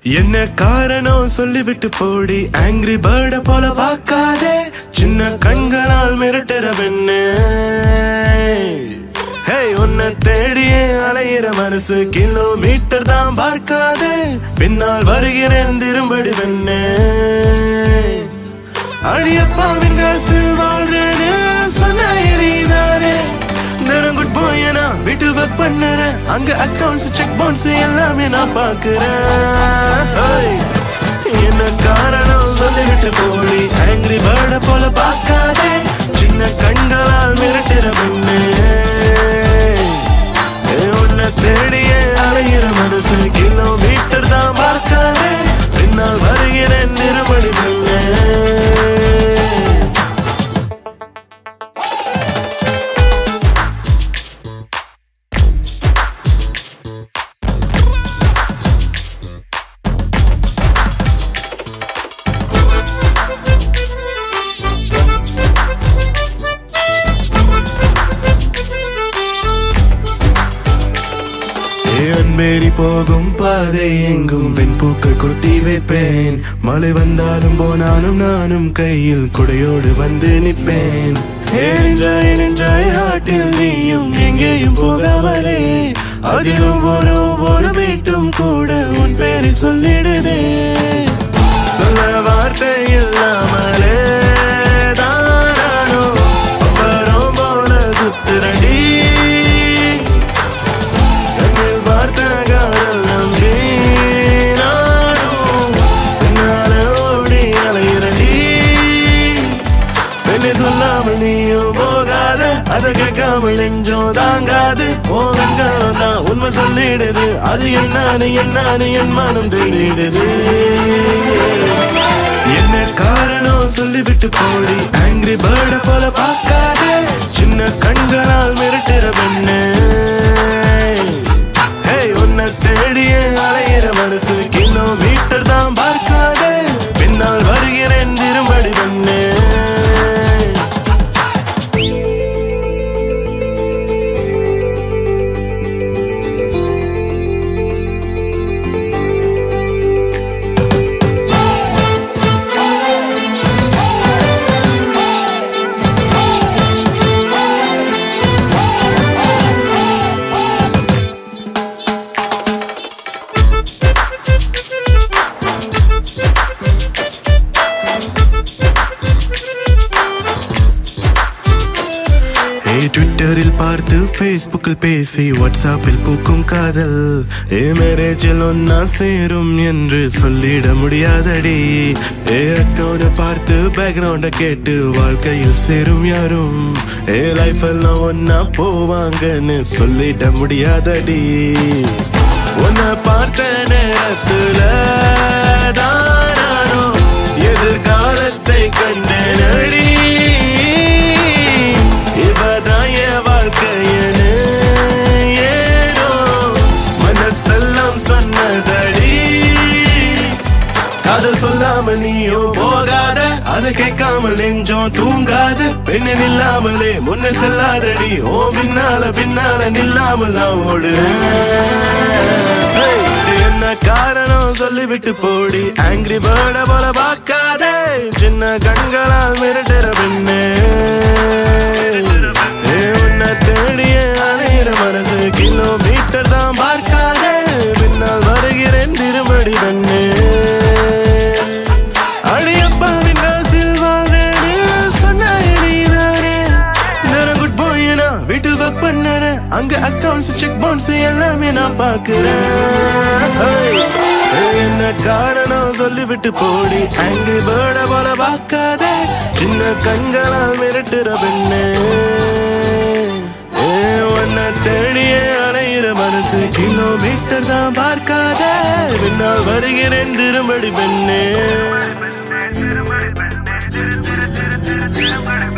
என்ன காரணம் சொல்லிவிட்டு போடி ஆங்கிரி பேர்ட போல பார்க்காதே சின்ன கண்களால் மிரட்டுற பெண்ணு ஹே உன்னை தேடியே அலையிற மனசு கிலோமீட்டர் தான் பார்க்காதே பின்னால் வருகிறேன் திரும்படி பெண்ணு அழியப்பாவின் காசில் வாழ்றேன்னு சொன்ன எரியுதானே தினம் குட் பாய் நான் வீட்டில் ஒர்க் பண்ணுறேன் அங்க அக்கவுண்ட்ஸ் செக் பவுன்ஸ் எல்லாமே நான் பார்க்கிறேன் ஹேய், என்ன காரணம் சொல்லிவிட்டு போடி ஆங்கிரி பேர்ட போல பார்க்காதே சின்ன கண்களால் மிரட்டுற பெண்ணு ஏ, உன்னை தேடியே அலையிற மனசு கிலோமீட்டர் தான் பார்க்காதே பின்னால் வருகிறேன் நிறுவனி பெண்ணே அன்பேறி போகும் பாதை எங்கும் பெண் பூக்கள் கொட்டி வைப்பேன் மழை வந்தாலும் போனாலும் நானும் கையில் குடையோடு வந்து நிற்பேன் ஏனென்றாய் நின்றாய் ஆட்டில் நீயும் எங்கேயும் போகாமலே அதிலும் ஒரு ஒரு வீட்டும் கூட உன் பேரை சொல்லிடுதே சொல்ல வார்த்தை இல்லாமலே தானானோ அப்புறம் போல சுத்துறடி கண்ணில் பார்த்த காதல் நம்பி நானும் பின்னால ஓடி அலையிறடி பெண்ணை சொல்லாமல் நீயும் போகாத அதை கேட்காமல் நெஞ்சம் தாங்காது ஓ கண்காலம் தான் உண்மை சொல்லிடுது அது என்னானு என்னானு என் மனம் தேடிடுது என்ன காரணம் சொல்லிவிட்டு போடி ஆங்கிரி பேர்ட போல பார்க்காதே சின்ன கண்களால் மிரட்டுற பெண்ணு ஹே உன்னை தேடியே அலையிற மனசு கிலோமீட்டர் தான் பார்க்காதே பின்னால் வருகிறேன் திரும்படி பெண்ணு ஏ ட்விட்டரில் பார்த்து ஃபேஸ்புக்கில் பேசி வாட்ஸ்அப்பில் பூக்கும் காதல் ஏ மேரேஜில் ஒன்னா சேரும் என்று சொல்லிட முடியாதடி ஏ அக்கௌண்ட பார்த்து பேக்ரவுண்ட கேட்டு வாழ்க்கையில் சேரும் யாரும் ஏ லைஃப் எல்லாம் ஒன்னா போவாங்கன்னு சொல்லிட முடியாதடி உன்னை பார்த்த நேரத்துல தானானோ எதிர்காலத்தை கண்டேனடி இவதான் என் வாழ்க்கையனு ஏனோ மனசெல்லாம் சொன்னதடி காதல் சொல்லாம நீயும் போகாத அதை கேட்காமல் நெஞ்சம் தூங்காது பெண்ணு நில்லாமலே முன்ன செல்லாதடி ஓ பின்னால பின்னால நில்லாமல் நான் ஓடுறேன் Hey, என்ன காரணம் சொல்லிவிட்டு போடி ஆங்கிரி பேர்ட போல பார்க்காதே சின்ன கண்களால் மிரட்டுற பெண்ணே ஏ, உன்னை தேடிய அலையிற மனசு கிலோமீட்டர் தான் பார்க்காதே பின்னால் வருகிறேன் திருமடி பெண்ணே அடியப்பாவின் காசில் வாழ்றேன்னு சொன்ன நீதானே தினம் குட் பாய் நான் வீட்டில் ஒர்க் பண்ணுறேன் அங்க அக்கவுண்ட்ஸ் செக் பவுன்ஸ் எல்லாமே நான் பார்க்கிறேன் ஹேய், என்ன காரணம் சொல்லிவிட்டு போடி ஆங்கிரி பேர்ட போல பார்க்காதே சின்ன கண்களால் மிரட்டுற பெண்ணே ஏ, உன்னை தேடியே அலையிற மனசு கிலோமீட்டர் தான் பார்க்காதே பின்னால் வருகிறேன் திரும்படி பெண்ணே